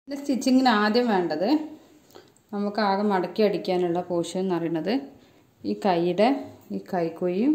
ഇത് സ്റ്റിച്ചിങ്ങിന് ആദ്യം വേണ്ടത് നമുക്ക് ആകെ മടക്കി അടിക്കാനുള്ള പോർഷൻ എന്ന് പറയുന്നത് ഈ കൈയുടെ ഈ കൈക്കൊയ്യും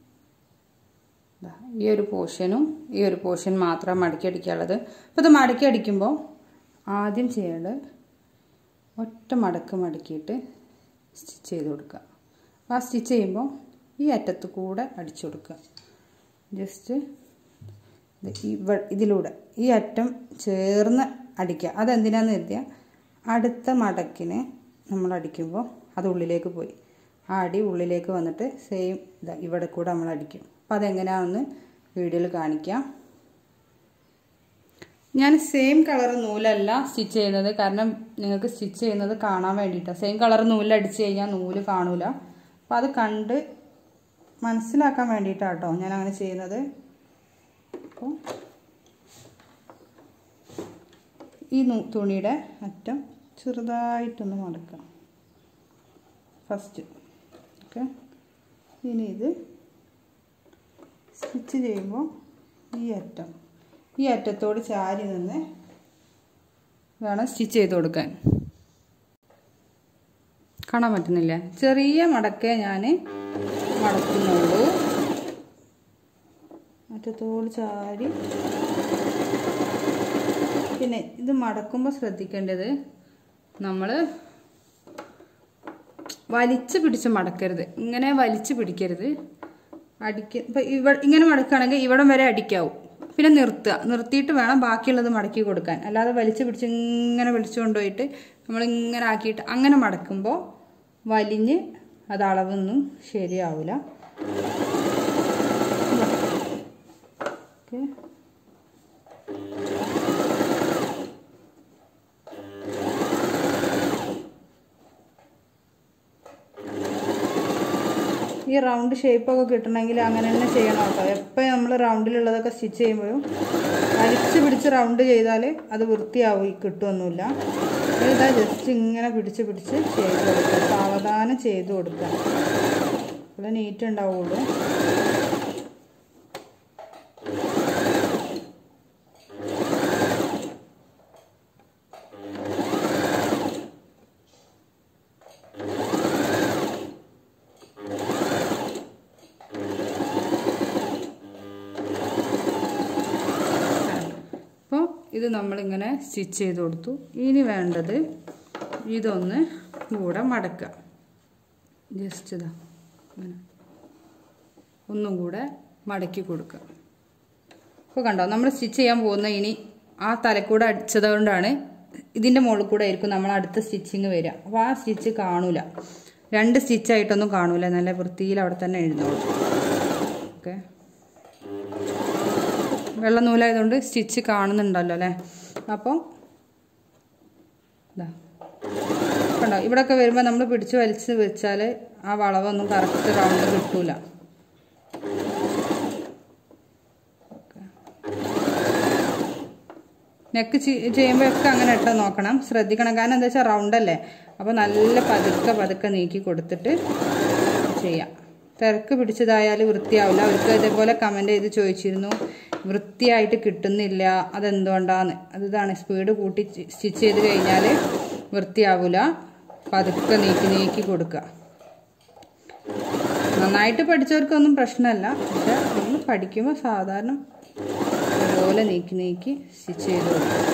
ദാ ഈ ഒരു പോർഷനും ഈ ഒരു പോർഷൻ മാത്രം മടക്കി അടിക്കാനുള്ളത് അപ്പോൾ ഇത് മടക്കി അടിക്കുമ്പോൾ ആദ്യം ചെയ്യേണ്ടത് ഒറ്റ മടക്ക് മടക്കിയിട്ട് സ്റ്റിച്ച് ചെയ്ത് കൊടുക്കുക അപ്പോൾ ആ സ്റ്റിച്ച് ചെയ്യുമ്പോൾ ഈ അറ്റത്ത് കൂടെ അടിച്ചു കൊടുക്കുക ജസ്റ്റ് ഇവ ഇതിലൂടെ ഈ അറ്റം ചേർന്ന് അടിക്കുക അതെന്തിനാന്ന് കരുതിയാൽ അടുത്ത മടക്കിന് നമ്മൾ അടിക്കുമ്പോൾ അത് ഉള്ളിലേക്ക് പോയി ആ അടി ഉള്ളിലേക്ക് വന്നിട്ട് സെയിം ഇതാ ഇവിടെ കൂടെ നമ്മൾ അടിക്കും അപ്പോൾ അതെങ്ങനെയാണെന്ന് വീഡിയോയിൽ കാണിക്കാം ഞാൻ സെയിം കളർ നൂലല്ല സ്റ്റിച്ച് ചെയ്യുന്നത് കാരണം നിങ്ങൾക്ക് സ്റ്റിച്ച് ചെയ്യുന്നത് കാണാൻ വേണ്ടിയിട്ടാണ് സെയിം കളർ നൂല് അടിച്ച് കഴിഞ്ഞാൽ നൂല് കാണൂല അപ്പോൾ അത് കണ്ട് മനസ്സിലാക്കാൻ വേണ്ടിയിട്ടാണ് കേട്ടോ ഞാൻ അങ്ങനെ ചെയ്യുന്നത് അപ്പോൾ ഈ തുണിയുടെ അറ്റം ചെറുതായിട്ടൊന്ന് മടക്കാം ഫസ്റ്റ് ഓക്കെ ഇനി ഇത് സ്റ്റിച്ച് ചെയ്യുമ്പോൾ ഈ അറ്റം ഈ അറ്റത്തോട് ചാരി നിന്ന് വേണം സ്റ്റിച്ച് ചെയ്ത് കൊടുക്കാൻ കാണാൻ പറ്റുന്നില്ല ചെറിയ മടക്കേ ഞാൻ മടക്കുന്നുള്ളൂ അറ്റത്തോട് ചാരി പിന്നെ ഇത് മടക്കുമ്പോൾ ശ്രദ്ധിക്കേണ്ടത് നമ്മൾ വലിച്ചു പിടിച്ച് മടക്കരുത് ഇങ്ങനെ വലിച്ചു പിടിക്കരുത് അടിക്ക ഇപ്പം ഇവ ഇങ്ങനെ മടക്കുകയാണെങ്കിൽ ഇവിടം വരെ അടിക്കാവും പിന്നെ നിർത്തുക നിർത്തിയിട്ട് വേണം ബാക്കിയുള്ളത് മടക്കി കൊടുക്കാൻ അല്ലാതെ വലിച്ചു പിടിച്ച് ഇങ്ങനെ വലിച്ചു കൊണ്ടുപോയിട്ട് നമ്മൾ ഇങ്ങനെ ആക്കിയിട്ട് അങ്ങനെ മടക്കുമ്പോൾ വലിഞ്ഞ് അത് അളവൊന്നും ശരിയാവില്ല ഓക്കെ ഈ റൗണ്ട് ഷേപ്പൊക്കെ കിട്ടണമെങ്കിൽ അങ്ങനെ തന്നെ ചെയ്യണം കേട്ടോ എപ്പോൾ നമ്മൾ റൗണ്ടിലുള്ളതൊക്കെ സ്റ്റിച്ച് ചെയ്യുമ്പോഴും വലിച്ച് പിടിച്ച് റൗണ്ട് ചെയ്താൽ അത് വൃത്തിയാവും കിട്ടുമൊന്നുമില്ല ഇതാ ജസ്റ്റ് ഇങ്ങനെ പിടിച്ച് പിടിച്ച് ചെയ്ത് കൊടുക്കുക സാവധാനം ചെയ്ത് കൊടുക്കുക അപ്പോൾ നീറ്റ് ഉണ്ടാവുള്ളൂ അപ്പോൾ ഇത് നമ്മളിങ്ങനെ സ്റ്റിച്ച് ചെയ്ത് കൊടുത്തു ഇനി വേണ്ടത് ഇതൊന്ന് കൂടെ മടക്കുക ജസ്റ്റ് ഇതാ അങ്ങനെ ഒന്നും കൂടെ മടക്കി കൊടുക്കുക അപ്പോൾ കണ്ടോ നമ്മൾ സ്റ്റിച്ച് ചെയ്യാൻ പോകുന്ന ഇനി ആ തലക്കൂടെ അടിച്ചത് കൊണ്ടാണ് ഇതിൻ്റെ മുകളിൽ കൂടെ ആയിരിക്കും നമ്മൾ അടുത്ത സ്റ്റിച്ചിങ് വരിക അപ്പോൾ ആ സ്റ്റിച്ച് കാണൂല രണ്ട് സ്റ്റിച്ചായിട്ടൊന്നും കാണൂല നല്ല വൃത്തിയിൽ അവിടെ തന്നെ എഴുന്നോളൂ ഓക്കെ വെള്ള നൂലായതുകൊണ്ട് സ്റ്റിച്ച് കാണുന്നുണ്ടല്ലോ അല്ലേ അപ്പോൾ ഇതാ കണ്ടോ ഇവിടെയൊക്കെ വരുമ്പോൾ നമ്മൾ പിടിച്ച് വലിച്ച് വെച്ചാൽ ആ വളവൊന്നും കറക്റ്റ് റൗണ്ട് കിട്ടൂല നെക്ക് ചെയ്യുമ്പോഴൊക്കെ അങ്ങനെ ഇട്ട് നോക്കണം ശ്രദ്ധിക്കണം കാരണം എന്താ വെച്ചാൽ റൗണ്ടല്ലേ അപ്പോൾ നല്ല പതുക്കെ പതുക്കെ നീക്കി കൊടുത്തിട്ട് ചെയ്യാം തിരക്ക് പിടിച്ചതായാൽ വൃത്തിയാവില്ല അവർക്ക് ഇതേപോലെ കമൻറ്റ് ചെയ്ത് ചോദിച്ചിരുന്നു വൃത്തിയായിട്ട് കിട്ടുന്നില്ല അതെന്തുകൊണ്ടാന്ന് അതിതാണ് സ്പീഡ് കൂട്ടി സ്റ്റിച്ച് ചെയ്ത് കഴിഞ്ഞാൽ വൃത്തിയാവില്ല പതുക്കെ നീക്കി നീക്കി കൊടുക്കുക നന്നായിട്ട് പഠിച്ചവർക്കൊന്നും പ്രശ്നമല്ല പക്ഷെ നമ്മൾ പഠിക്കുമ്പോൾ സാധാരണ അതുപോലെ നീക്കി നീക്കി സ്റ്റിച്ച് ചെയ്ത് കൊടുക്കുക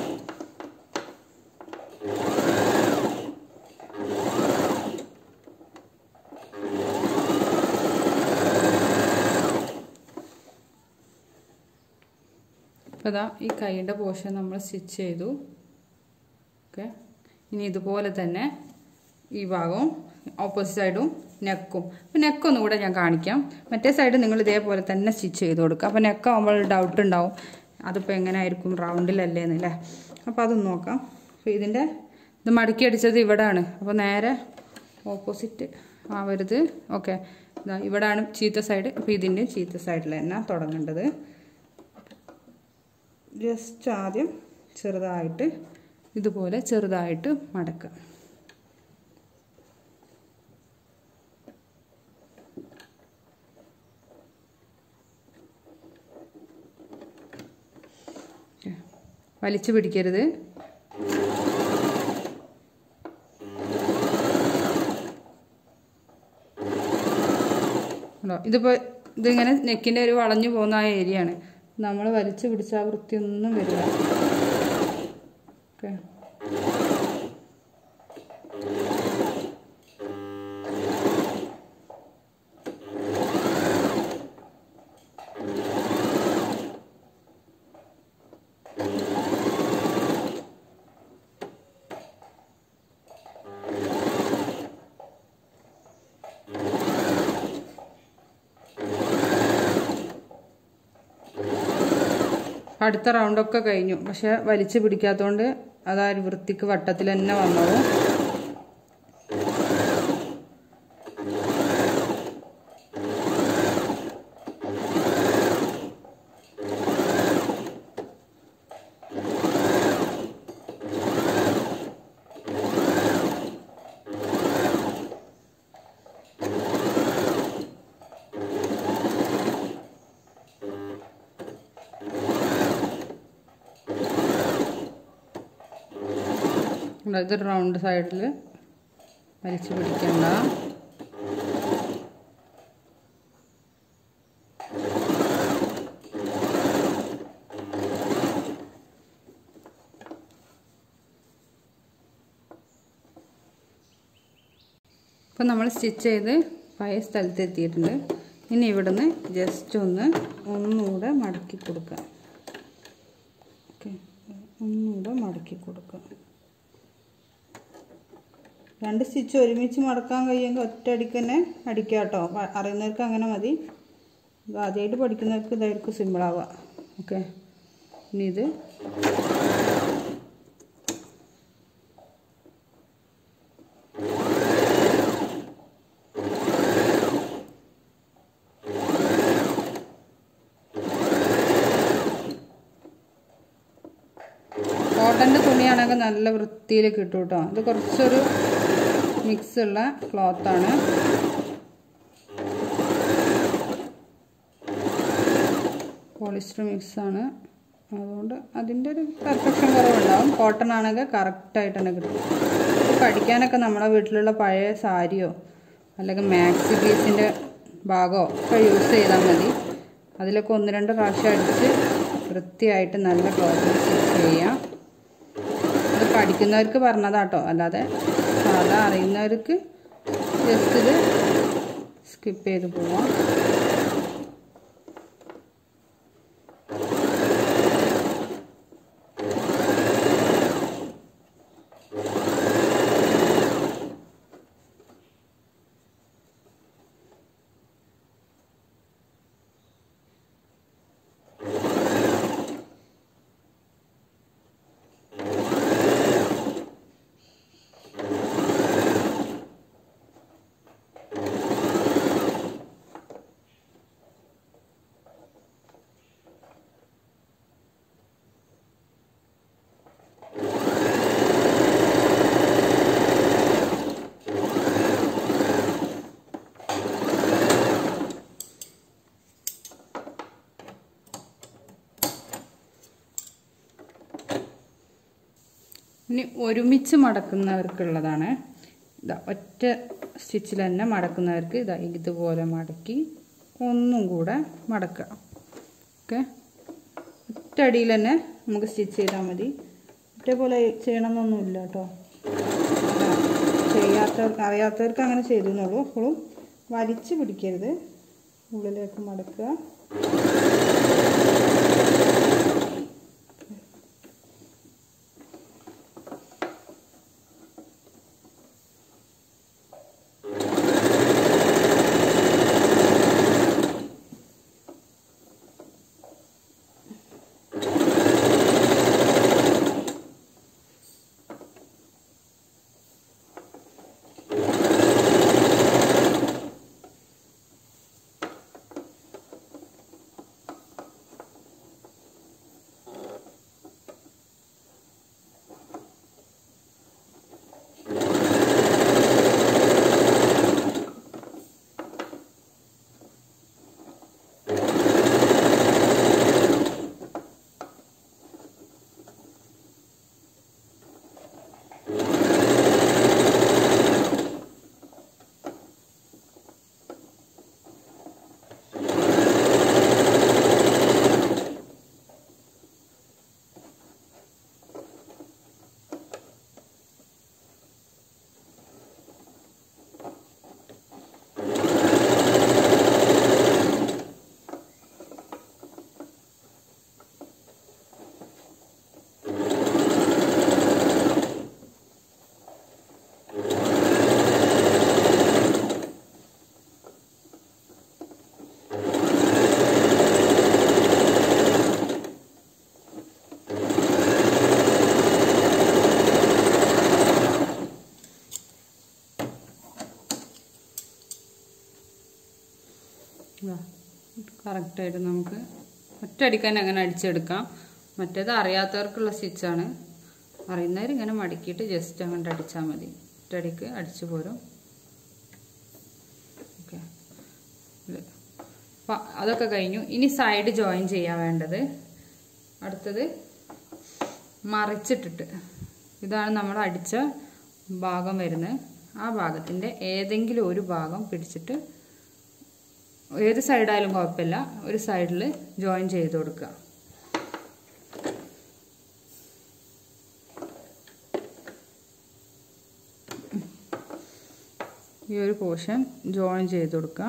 അപ്പോൾ ഇതാ ഈ കൈയുടെ പോർഷൻ നമ്മൾ സ്റ്റിച്ച് ചെയ്തു ഓക്കെ ഇനി ഇതുപോലെ തന്നെ ഈ ഭാഗവും ഓപ്പോസിറ്റ് സൈഡും നെക്കും അപ്പോൾ നെക്കൊന്നും കൂടെ ഞാൻ കാണിക്കാം മറ്റേ സൈഡ് നിങ്ങൾ ഇതേപോലെ തന്നെ സ്റ്റിച്ച് ചെയ്ത് കൊടുക്കുക അപ്പോൾ നെക്കാവുമ്പോൾ ഡൗട്ട് ഉണ്ടാവും അതിപ്പോൾ എങ്ങനെ ആയിരിക്കും റൗണ്ടിലല്ലേ എന്നല്ലേ അപ്പോൾ അതൊന്ന് നോക്കാം അപ്പോൾ ഇതിൻ്റെ ഇത് മടക്കി അടിച്ചത് ഇവിടെയാണ് അപ്പോൾ നേരെ ഓപ്പോസിറ്റ് ആവരുത് ഓക്കെ ഇതാ ഇവിടെയാണ് ചീത്ത സൈഡ് അപ്പോൾ ഇതിൻ്റെ ചീത്ത സൈഡിൽ തന്നെ തുടങ്ങേണ്ടത് ജസ്റ്റ് ആദ്യം ചെറുതായിട്ട് ഇതുപോലെ ചെറുതായിട്ട് മടക്കുക വലിച്ചു പിടിക്കരുത് ഉണ്ടോ ഇതിപ്പോൾ ഇതിങ്ങനെ നെക്കിൻ്റെ ഒരു വളഞ്ഞു പോകുന്ന ആ ഏരിയ ആണ് നമ്മൾ വലിച്ചു പിടിച്ചാൽ വൃത്തിയൊന്നും വരില്ല ഓക്കെ അടുത്ത റൗണ്ടൊക്കെ കഴിഞ്ഞു പക്ഷെ വലിച്ചു പിടിക്കാത്തതുകൊണ്ട് അത് ആ ഒരു വൃത്തിക്ക് വട്ടത്തിൽ തന്നെ വന്നോളൂ ഇത് റൗണ്ട് സൈഡിൽ വലിച്ചു പിടിക്കണ്ട ഇപ്പം നമ്മൾ സ്റ്റിച്ച് ചെയ്ത് പഴയ സ്ഥലത്ത് എത്തിയിട്ടുണ്ട് ഇനി ഇവിടുന്ന് ജസ്റ്റ് ഒന്ന് ഒന്നുകൂടെ മടക്കി കൊടുക്കാം ഓക്കെ ഒന്നുകൂടെ മടക്കി കൊടുക്കാം രണ്ട് സ്റ്റിച്ച് ഒരുമിച്ച് മടക്കാൻ കഴിയുമെങ്കിൽ ഒറ്റ അടിക്ക് തന്നെ അടിക്കാം കേട്ടോ പ- അറിയുന്നവർക്ക് അങ്ങനെ മതി ഇത് ആദ്യമായിട്ട് പഠിക്കുന്നവർക്ക് ഇതായിരിക്കും സിമ്പിളാവുക ഓക്കെ ഇനി ഇത് കോട്ടൻ്റെ തുണിയാണെങ്കിൽ നല്ല വൃത്തിയിൽ കിട്ടും കേട്ടോ ഇത് കുറച്ചൊരു മിക്സ് ഉള്ള ക്ലോത്താണ് പോളിസ്റ്റർ മിക്സ് ആണ് അതുകൊണ്ട് അതിൻ്റെ ഒരു പെർഫെക്ഷൻ കുറവുണ്ടാവും കോട്ടൺ ആണെങ്കിൽ കറക്റ്റായിട്ട് തന്നെ കിട്ടും ഇത് പഠിക്കാനൊക്കെ നമ്മുടെ വീട്ടിലുള്ള പഴയ സാരിയോ അല്ലെങ്കിൽ മാക്സി പീസിൻ്റെ ഭാഗമോ ഒക്കെ യൂസ് ചെയ്താൽ മതി അതിലൊക്കെ ഒന്ന് രണ്ട് പ്രാവശ്യം അടിച്ച് വൃത്തിയായിട്ട് നല്ല ക്ലോത്തിൽ സ്റ്റിച്ച് ചെയ്യാം ഇത് പഠിക്കുന്നവർക്ക് പറഞ്ഞതാട്ടോ അല്ലാതെ സാധാ അറിയുന്നവർക്ക് ജസ്റ്റ് ഇത് സ്കിപ്പ് ചെയ്ത് പോവാം ഇനി ഒരുമിച്ച് മടക്കുന്നവർക്കുള്ളതാണ് ഇതാ ഒറ്റ സ്റ്റിച്ചിൽ തന്നെ മടക്കുന്നവർക്ക് ഇതാ ഇതുപോലെ മടക്കി ഒന്നും കൂടെ മടക്കുക ഓക്കെ ഒറ്റ അടിയിൽ തന്നെ നമുക്ക് സ്റ്റിച്ച് ചെയ്താൽ മതി ഇതേപോലെ ചെയ്യണമെന്നൊന്നുമില്ല കേട്ടോ ചെയ്യാത്തവർക്ക് അറിയാത്തവർക്ക് അങ്ങനെ ചെയ്തു എന്നുള്ളൂ അപ്പോഴും വലിച്ചു പിടിക്കരുത് ഉള്ളിലേക്ക് മടക്കുക കറക്റ്റായിട്ട് നമുക്ക് ഒറ്റയടിക്കാൻ അങ്ങനെ അടിച്ചെടുക്കാം മറ്റേത് അറിയാത്തവർക്കുള്ള സ്റ്റിച്ചാണ് അറിയുന്നവർ ഇങ്ങനെ മടക്കിയിട്ട് ജസ്റ്റ് അങ്ങോട്ട് അടിച്ചാൽ മതി ഒറ്റയടിക്ക് അടിച്ചു പോരും ഓക്കെ അപ്പം അതൊക്കെ കഴിഞ്ഞു ഇനി സൈഡ് ജോയിൻ ചെയ്യാൻ വേണ്ടത് അടുത്തത് മറിച്ചിട്ടിട്ട് ഇതാണ് നമ്മൾ അടിച്ച ഭാഗം വരുന്നത് ആ ഭാഗത്തിൻ്റെ ഏതെങ്കിലും ഒരു ഭാഗം പിടിച്ചിട്ട് ഏത് സൈഡായാലും കുഴപ്പമില്ല ഒരു സൈഡിൽ ജോയിൻ ചെയ്ത് കൊടുക്കുക ഈ ഒരു പോർഷൻ ജോയിൻ ചെയ്ത് കൊടുക്കുക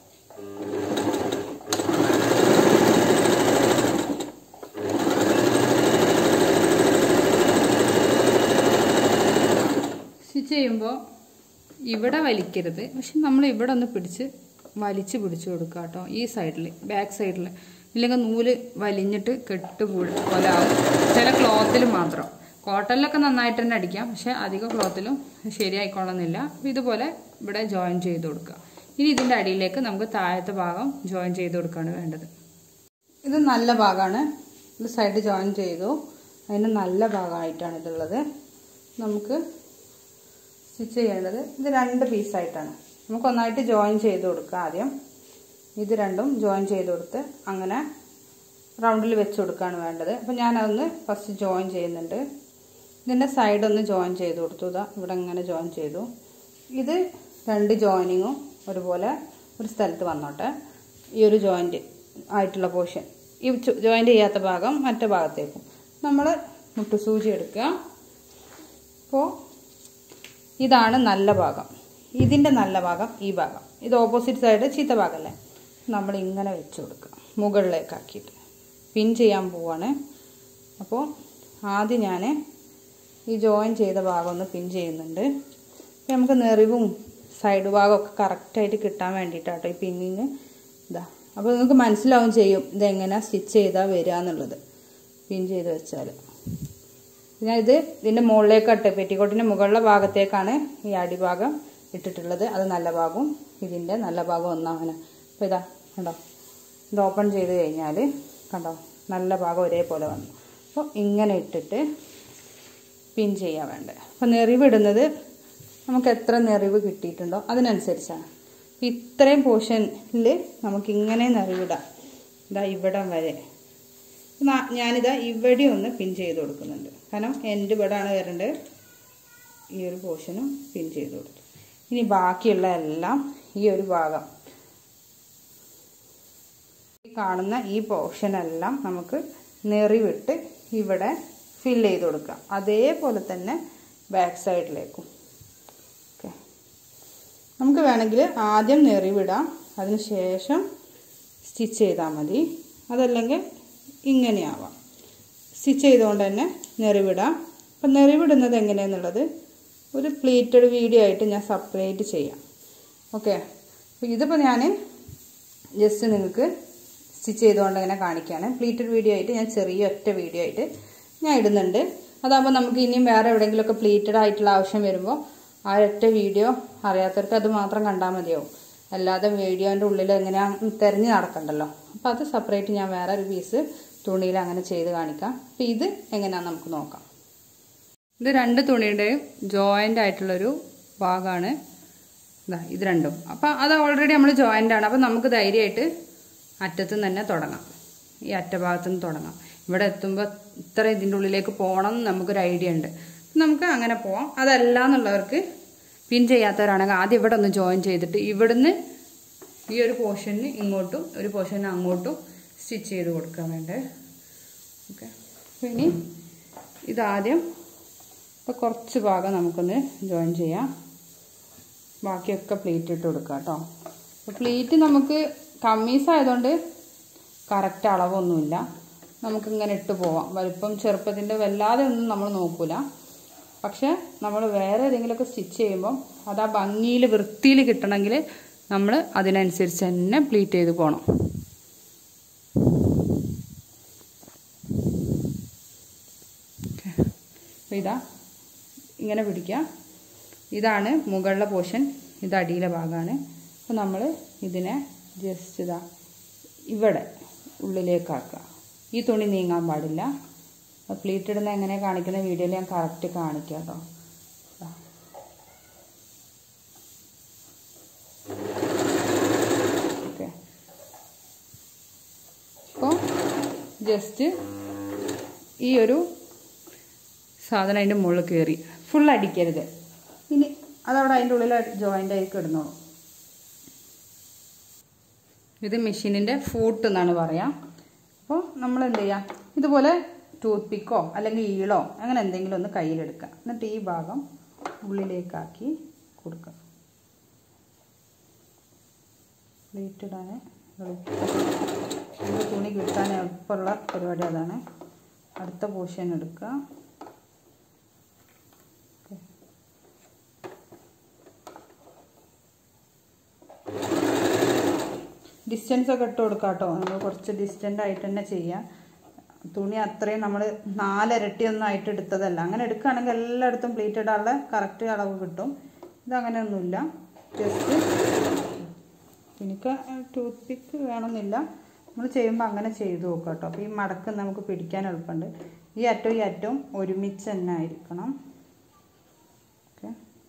സ്റ്റിച്ച് ചെയ്യുമ്പോൾ ഇവിടെ വലിക്കരുത് പക്ഷെ നമ്മൾ ഇവിടെ ഒന്ന് പിടിച്ച് വലിച്ച് പിടിച്ചു കൊടുക്കുക കേട്ടോ ഈ സൈഡിൽ ബാക്ക് സൈഡിൽ ഇല്ലെങ്കിൽ നൂല് വലിഞ്ഞിട്ട് കെട്ട് പോലെ ആവും ചില ക്ലോത്തിൽ മാത്രം കോട്ടണിലൊക്കെ നന്നായിട്ട് തന്നെ അടിക്കാം പക്ഷെ അധികം ക്ലോത്തിലും ശരിയായിക്കൊള്ളുന്നില്ല അപ്പോൾ ഇതുപോലെ ഇവിടെ ജോയിൻ ചെയ്ത് കൊടുക്കുക ഇനി ഇതിൻ്റെ അടിയിലേക്ക് നമുക്ക് താഴത്തെ ഭാഗം ജോയിൻ ചെയ്ത് കൊടുക്കുകയാണ് വേണ്ടത് ഇത് നല്ല ഭാഗമാണ് ഇത് സൈഡ് ജോയിൻ ചെയ്തു അതിന് നല്ല ഭാഗമായിട്ടാണ് ഇതുള്ളത് നമുക്ക് സ്റ്റിച്ച് ചെയ്യേണ്ടത് ഇത് രണ്ട് പീസായിട്ടാണ് നമുക്ക് ഒന്നായിട്ട് ജോയിൻ ചെയ്ത് കൊടുക്കുക ആദ്യം ഇത് രണ്ടും ജോയിൻ ചെയ്ത് കൊടുത്ത് അങ്ങനെ റൗണ്ടിൽ വെച്ച് കൊടുക്കുകയാണ് വേണ്ടത് അപ്പം ഞാനതൊന്ന് ഫസ്റ്റ് ജോയിൻ ചെയ്യുന്നുണ്ട് ഇതിൻ്റെ സൈഡ് ഒന്ന് ജോയിൻ ചെയ്ത് കൊടുത്തു ഇതാ ഇവിടെ ഇങ്ങനെ ജോയിൻ ചെയ്തു ഇത് രണ്ട് ജോയിനിങ്ങും ഒരുപോലെ ഒരു സ്ഥലത്ത് വന്നോട്ടെ ഈ ഒരു ജോയിൻറ്റ് ആയിട്ടുള്ള പോർഷൻ ഈ ജോയിൻ്റ് ചെയ്യാത്ത ഭാഗം മറ്റേ ഭാഗത്തേക്കും നമ്മൾ മുട്ടുസൂചി എടുക്കുക അപ്പോൾ ഇതാണ് നല്ല ഭാഗം ഇതിൻ്റെ നല്ല ഭാഗം ഈ ഭാഗം ഇത് ഓപ്പോസിറ്റ് സൈഡ് ചീത്ത ഭാഗമല്ലേ നമ്മൾ ഇങ്ങനെ വെച്ച് കൊടുക്കുക മുകളിലേക്ക് ആക്കിയിട്ട് പിൻ ചെയ്യാൻ പോവാണ് അപ്പോൾ ആദ്യം ഞാൻ ഈ ജോയിൻ ചെയ്ത ഭാഗം ഒന്ന് പിൻ ചെയ്യുന്നുണ്ട് അപ്പോൾ നമുക്ക് നെറിവും സൈഡ് ഭാഗമൊക്കെ കറക്റ്റായിട്ട് കിട്ടാൻ വേണ്ടിയിട്ടാട്ടോ ഈ പിന്നിങ് ഇതാ അപ്പോൾ നിങ്ങൾക്ക് മനസ്സിലാവും ചെയ്യും ഇതെങ്ങനെ സ്റ്റിച്ച് ചെയ്താൽ വരിക എന്നുള്ളത് പിൻ ചെയ്ത് വെച്ചാൽ ഞാൻ ഇത് ഇതിൻ്റെ മുകളിലേക്കാട്ട് പെറ്റിക്കോട്ടിൻ്റെ മുകളിലെ ഭാഗത്തേക്കാണ് ഈ അടിഭാഗം ഇട്ടിട്ടുള്ളത് അത് നല്ല ഭാഗവും ഇതിൻ്റെ നല്ല ഭാഗം ഒന്നാണ് അപ്പോൾ ഇതാ കണ്ടോ ഇത് ഓപ്പൺ ചെയ്ത് കഴിഞ്ഞാൽ കണ്ടോ നല്ല ഭാഗം ഒരേപോലെ വന്നു അപ്പോൾ ഇങ്ങനെ ഇട്ടിട്ട് പിൻ ചെയ്യാൻ വേണ്ടത് അപ്പോൾ നെറിവ് ഇടുന്നത് നമുക്ക് എത്ര നെറിവ് കിട്ടിയിട്ടുണ്ടോ അതിനനുസരിച്ചാണ് അപ്പോൾ ഇത്രയും പോർഷനിൽ നമുക്ക് ഇങ്ങനെ നെറിവിടാം ഇതാ ഇവിടം വരെ ഞാനിതാ ഇവിടെ ഒന്ന് പിൻ ചെയ്ത് കൊടുക്കുന്നുണ്ട് കാരണം എൻ്റെ ഇവിടാണ് വരേണ്ടത് ഈ ഒരു പോർഷനും പിൻ ചെയ്ത് കൊടുത്തു ഇനി ബാക്കിയുള്ള എല്ലാം ഈ ഒരു ഭാഗം ഈ കാണുന്ന ഈ പോർഷനെല്ലാം നമുക്ക് നെറിവിട്ട് ഇവിടെ ഫിൽ ചെയ്ത് കൊടുക്കാം അതേപോലെ തന്നെ ബാക്ക് സൈഡിലേക്കും ഓക്കെ നമുക്ക് വേണമെങ്കിൽ ആദ്യം നെറിവിടാം അതിന് ശേഷം സ്റ്റിച്ച് ചെയ്താൽ മതി അതല്ലെങ്കിൽ ഇങ്ങനെയാവാം സ്റ്റിച്ച് ചെയ്തുകൊണ്ട് തന്നെ നെറിവിടാം അപ്പം നെറിവിടുന്നത് എങ്ങനെയാണെന്നുള്ളത് ഒരു പ്ലീറ്റഡ് വീഡിയോ ആയിട്ട് ഞാൻ സെപ്പറേറ്റ് ചെയ്യാം ഓക്കെ അപ്പോൾ ഇതിപ്പോൾ ഞാൻ ജസ്റ്റ് നിങ്ങൾക്ക് സ്റ്റിച്ച് ചെയ്തുകൊണ്ട് ഇങ്ങനെ കാണിക്കുകയാണ് പ്ലീറ്റഡ് വീഡിയോ ആയിട്ട് ഞാൻ ചെറിയ ഒറ്റ വീഡിയോ ആയിട്ട് ഞാൻ ഇടുന്നുണ്ട് അതാകുമ്പോൾ നമുക്ക് ഇനിയും വേറെ എവിടെയെങ്കിലുമൊക്കെ പ്ലീറ്റഡ് ആയിട്ടുള്ള ആവശ്യം വരുമ്പോൾ ആ ഒറ്റ വീഡിയോ അറിയാത്തവർക്ക് അത് മാത്രം കണ്ടാൽ മതിയാവും അല്ലാതെ വീഡിയോൻ്റെ ഉള്ളിൽ എങ്ങനെ തിരഞ്ഞ് നടക്കണ്ടല്ലോ അപ്പോൾ അത് സെപ്പറേറ്റ് ഞാൻ വേറെ ഒരു പീസ് തുണിയിൽ അങ്ങനെ ചെയ്ത് കാണിക്കാം അപ്പോൾ ഇത് എങ്ങനെയാണെന്ന് നമുക്ക് നോക്കാം ഇത് രണ്ട് തുണിയുടെയും ജോയിൻ്റ് ആയിട്ടുള്ളൊരു ഭാഗമാണ് ഇതാ ഇത് രണ്ടും അപ്പം അത് ഓൾറെഡി നമ്മൾ ജോയിൻ്റ് ആണ് അപ്പം നമുക്ക് ധൈര്യമായിട്ട് അറ്റത്ത് തന്നെ തുടങ്ങാം ഈ അറ്റഭാഗത്തു നിന്ന് തുടങ്ങാം ഇവിടെ എത്തുമ്പോൾ ഇത്ര ഇതിൻ്റെ ഉള്ളിലേക്ക് പോകണം എന്ന് നമുക്കൊരു ഐഡിയ ഉണ്ട് നമുക്ക് അങ്ങനെ പോവാം അതല്ല എന്നുള്ളവർക്ക് പിൻ ചെയ്യാത്തവരാണെങ്കിൽ ആദ്യം ഇവിടെ ഒന്ന് ജോയിൻ ചെയ്തിട്ട് ഇവിടുന്ന് ഈ ഒരു പോർഷന് ഇങ്ങോട്ടും ഒരു പോർഷന് അങ്ങോട്ടും സ്റ്റിച്ച് ചെയ്ത് കൊടുക്കാൻ വേണ്ടേ ഓക്കെ ഇനി ഇതാദ്യം ഇപ്പോൾ കുറച്ച് ഭാഗം നമുക്കൊന്ന് ജോയിൻ ചെയ്യാം ബാക്കിയൊക്കെ പ്ലേറ്റ് ഇട്ട് കൊടുക്കാം കേട്ടോ അപ്പോൾ പ്ലേറ്റ് നമുക്ക് കമ്മീസ് ആയതുകൊണ്ട് കറക്റ്റ് അളവൊന്നുമില്ല നമുക്കിങ്ങനെ ഇട്ട് പോവാം വലുപ്പം ചെറുപ്പത്തിൻ്റെ വല്ലാതെ ഒന്നും നമ്മൾ നോക്കൂല പക്ഷെ നമ്മൾ വേറെ ഏതെങ്കിലുമൊക്കെ സ്റ്റിച്ച് ചെയ്യുമ്പം അത് ആ ഭംഗിയിൽ വൃത്തിയിൽ കിട്ടണമെങ്കിൽ നമ്മൾ അതിനനുസരിച്ച് തന്നെ പ്ലീറ്റ് ചെയ്ത് പോകണം അപ്പോൾ ഇതാ ഇങ്ങനെ പിടിക്കുക ഇതാണ് മുകളിലെ പോർഷൻ ഇത് അടിയിലെ ഭാഗമാണ് അപ്പോൾ നമ്മൾ ഇതിനെ ജസ്റ്റ് ഇതാ ഇവിടെ ഉള്ളിലേക്കാക്കുക ഈ തുണി നീങ്ങാൻ പാടില്ല പ്ലീറ്റ് ഇടുന്ന എങ്ങനെ കാണിക്കുന്ന വീഡിയോയിൽ ഞാൻ കറക്റ്റ് കാണിക്കാം കേട്ടോ ദാ. ഓക്കെ അപ്പോൾ ജസ്റ്റ് ഈ ഒരു സാധനം അതിൻ്റെ മുകളിൽ കയറി ഫുൾ അടിക്കരുത് ഇനി അതവിടെ അതിൻ്റെ ഉള്ളിൽ ജോയിൻ്റ് ആയി കിടന്നോളും ഇത് മെഷീനിൻ്റെ ഫൂട്ട് എന്നാണ് പറയാം അപ്പോൾ നമ്മൾ എന്ത് ചെയ്യാം ഇതുപോലെ ടൂത്ത് പിക്കോ അല്ലെങ്കിൽ ഈളോ അങ്ങനെ എന്തെങ്കിലും ഒന്ന് കയ്യിലെടുക്കുക എന്നിട്ട് ഈ ഭാഗം ഉള്ളിലേക്കാക്കി കൊടുക്കുക പ്ലേറ്റ് ഇടാൻ എളുപ്പം തുണി കിട്ടാൻ എളുപ്പമുള്ള പരിപാടി അതാണ് അടുത്ത പോർഷൻ എടുക്കുക ഓക്കെ ഡിസ്റ്റൻസ് ഒക്കെ ഇട്ട് കൊടുക്കാം കേട്ടോ നമ്മൾ കുറച്ച് ഡിസ്റ്റൻ്റ് ആയിട്ട് തന്നെ ചെയ്യാം തുണി അത്രയും നമ്മൾ നാലിരട്ടി ഒന്നും ആയിട്ട് എടുത്തതല്ല അങ്ങനെ എടുക്കുകയാണെങ്കിൽ എല്ലായിടത്തും പ്ലീറ്റ് ഇടാനുള്ള കറക്റ്റ് അളവ് കിട്ടും ഇതങ്ങനെയൊന്നുമില്ല ജസ്റ്റ് എനിക്ക് ടൂത്ത് പിക്ക് വേണമെന്നില്ല നമ്മൾ ചെയ്യുമ്പോൾ അങ്ങനെ ചെയ്ത് നോക്കുക കേട്ടോ അപ്പോൾ ഈ മടക്ക് നമുക്ക് പിടിക്കാൻ എളുപ്പമുണ്ട് ഈ അറ്റവും ഈ അറ്റവും ഒരുമിച്ച് തന്നെ ആയിരിക്കണം ഓക്കെ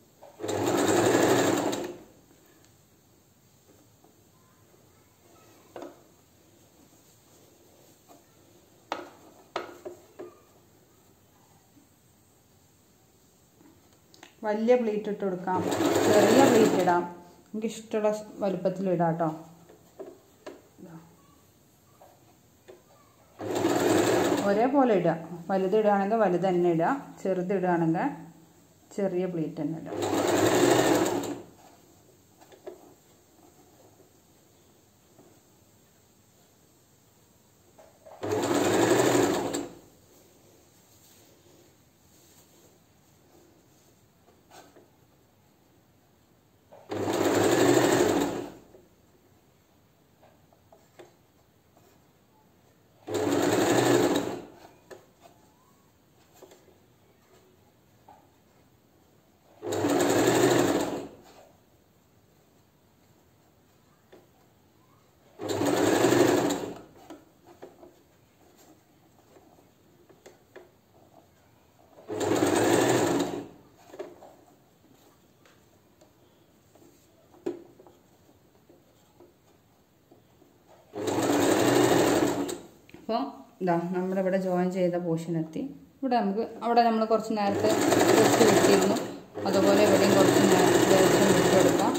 വലിയ പ്ലേറ്റ് ഇട്ട് കൊടുക്കാം ചെറിയ പ്ലേറ്റ് ഇടാം നമുക്ക് ഇഷ്ടമുള്ള വലുപ്പത്തിൽ ഇടാം കേട്ടോ ഒരേപോലെ ഇടുക വലുത് ഇടുകയാണെങ്കിൽ വലുത് തന്നെ ഇടുക ചെറുത് ഇടുകയാണെങ്കിൽ ചെറിയ പ്ലേറ്റ് തന്നെ ഇടുക അപ്പോൾ ഇതാ നമ്മുടെ ഇവിടെ ജോയിൻ ചെയ്ത പോർഷൻ എത്തി ഇവിടെ നമുക്ക് അവിടെ നമ്മൾ കുറച്ച് നേരത്തെ ജസ്റ്റ് വിട്ടിരുന്നു അതുപോലെ ഇവിടെയും കുറച്ച് നേരത്തെ വിട്ടെടുക്കാം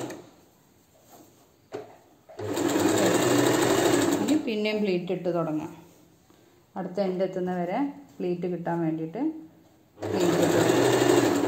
ഇനി പിന്നെയും പ്ലീറ്റ് ഇട്ട് തുടങ്ങാം അടുത്ത എൻ്റെ എത്തുന്ന വരെ പ്ലീറ്റ് കിട്ടാൻ വേണ്ടിയിട്ട് പ്ലീറ്റ് ഇട്ട് കൊടുക്കാം.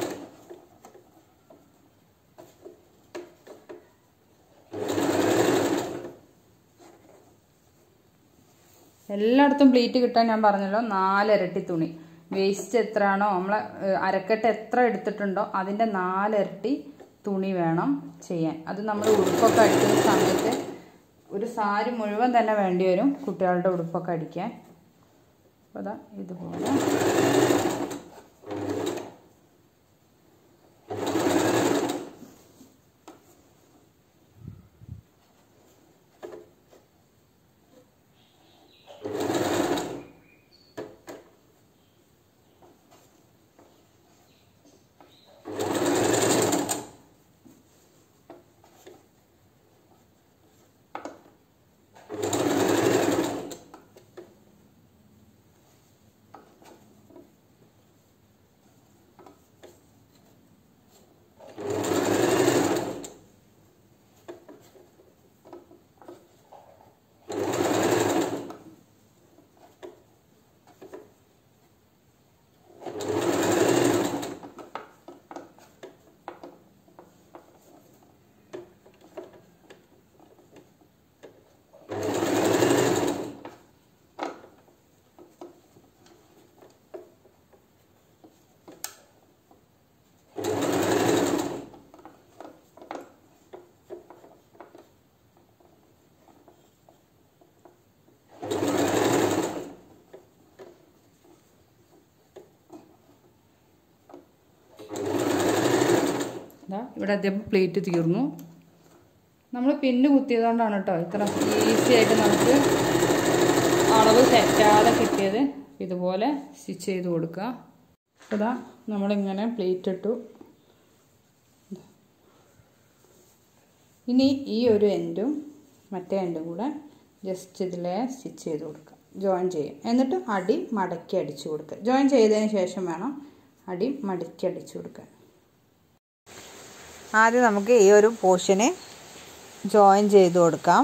എല്ലായിടത്തും പ്ലീറ്റ് കിട്ടാൻ ഞാൻ പറഞ്ഞല്ലോ നാലിരട്ടി തുണി വേസ്റ്റ് എത്രയാണോ നമ്മൾ അരക്കെട്ട് എത്ര എടുത്തിട്ടുണ്ടോ അതിൻ്റെ നാലിരട്ടി തുണി വേണം ചെയ്യാൻ അത് നമ്മൾ ഉടുപ്പൊക്കെ അടിക്കുന്ന സമയത്ത് ഒരു സാരി മുഴുവൻ തന്നെ വേണ്ടി വരും കുട്ടികളുടെ ഉടുപ്പൊക്കെ അടിക്കാൻ അപ്പോൾ അതാ ഇതുപോലെ ഇതാ ഇവിടെ അദ്ദേഹം പ്ലേറ്റ് തീർന്നു നമ്മൾ പിന്ന് കുത്തിയതുകൊണ്ടാണ് കേട്ടോ ഇത്ര ഈസി ആയിട്ട് നമുക്ക് അളവ് തെറ്റാതെ കിട്ടിയത് ഇതുപോലെ സ്റ്റിച്ച് ചെയ്ത് കൊടുക്കുക ഇതാ നമ്മളിങ്ങനെ പ്ലേറ്റ് ഇട്ടു ഇനി ഈ ഒരു എൻഡും മറ്റേ എൻഡും കൂടെ ജസ്റ്റ് ഇതിലെ സ്റ്റിച്ച് ചെയ്ത് കൊടുക്കുക ജോയിൻ ചെയ്യും എന്നിട്ട് അടി മടക്കി അടിച്ചു കൊടുക്കുക ജോയിൻ ചെയ്തതിന് ശേഷം വേണം അടി മടക്കി അടിച്ചു കൊടുക്കാൻ ആദ്യം നമുക്ക് ഈ ഒരു പോർഷന് ജോയിൻ ചെയ്ത് കൊടുക്കാം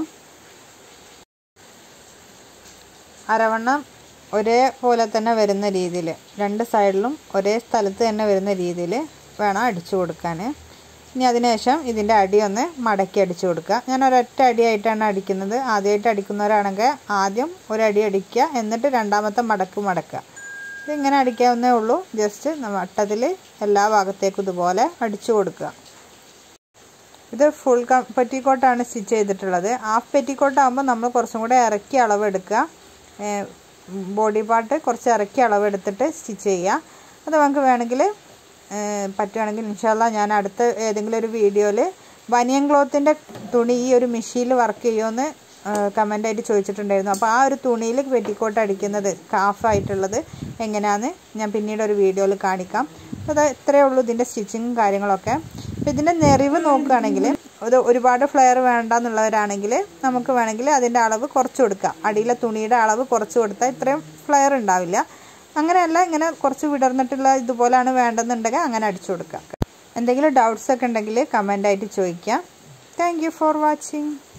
അരവണ്ണം ഒരേപോലെ തന്നെ വരുന്ന രീതിയിൽ രണ്ട് സൈഡിലും ഒരേ സ്ഥലത്ത് തന്നെ വരുന്ന രീതിയിൽ വേണം അടിച്ചു കൊടുക്കാൻ ഇനി അതിനുശേഷം ഇതിൻ്റെ അടി ഒന്ന് മടക്കി അടിച്ചു കൊടുക്കുക ഞാൻ ഒരൊറ്റ അടിയായിട്ടാണ് അടിക്കുന്നത് ആദ്യമായിട്ട് അടിക്കുന്നവരാണെങ്കിൽ ആദ്യം ഒരടി അടിക്കുക എന്നിട്ട് രണ്ടാമത്തെ മടക്ക് മടക്കുക ഇതിങ്ങനെ അടിക്കാവുന്നേ ഉള്ളൂ ജസ്റ്റ് വട്ടത്തിൽ എല്ലാ ഭാഗത്തേക്കും ഇതുപോലെ അടിച്ചു കൊടുക്കുക ഇത് ഫുൾ പെറ്റിക്കോട്ടാണ് സ്റ്റിച്ച് ചെയ്തിട്ടുള്ളത് ഹാഫ് പെറ്റിക്കോട്ട് ആകുമ്പോൾ നമ്മൾ കുറച്ചും കൂടെ ഇറക്കി അളവെടുക്കുക ബോഡി പാർട്ട് കുറച്ച് ഇറക്കി അളവെടുത്തിട്ട് സ്റ്റിച്ച് ചെയ്യുക അത് നമുക്ക് വേണമെങ്കിൽ പറ്റുവാണെങ്കിൽ ഇൻഷാല്ല ഞാൻ അടുത്ത ഏതെങ്കിലും ഒരു വീഡിയോയിൽ ബനിയൻ ക്ലോത്തിൻ്റെ തുണി ഈ ഒരു മെഷീനിൽ വർക്ക് ചെയ്യുമെന്ന് കമൻ്റായിട്ട് ചോദിച്ചിട്ടുണ്ടായിരുന്നു അപ്പോൾ ആ ഒരു തുണിയിൽ പെറ്റിക്കോട്ട് അടിക്കുന്നത് കാഫായിട്ടുള്ളത് എങ്ങനെയാണെന്ന് ഞാൻ പിന്നീട് ഒരു വീഡിയോയിൽ കാണിക്കാം അപ്പോൾ അത് ഇത്രയേ ഉള്ളൂ ഇതിൻ്റെ സ്റ്റിച്ചിങ്ങും കാര്യങ്ങളൊക്കെ അപ്പോൾ ഇതിൻ്റെ നെറിവ് നോക്കുകയാണെങ്കിൽ ഇത് ഒരുപാട് ഫ്ലെയർ വേണ്ടെന്നുള്ളവരാണെങ്കിൽ നമുക്ക് വേണമെങ്കിൽ അതിൻ്റെ അളവ് കുറച്ച് കൊടുക്കാം അടിയിലെ തുണിയുടെ അളവ് കുറച്ച് കൊടുത്താൽ ഇത്രയും ഫ്ലെയർ ഉണ്ടാവില്ല അങ്ങനെയല്ല ഇങ്ങനെ കുറച്ച് വിടർന്നിട്ടുള്ള ഇതുപോലെയാണ് വേണ്ടെന്നുണ്ടെങ്കിൽ അങ്ങനെ അടിച്ചു കൊടുക്കാം എന്തെങ്കിലും ഡൗട്ട്സ് ഒക്കെ ഉണ്ടെങ്കിൽ കമൻ്റായിട്ട് ചോദിക്കാം താങ്ക് ഫോർ വാച്ചിങ്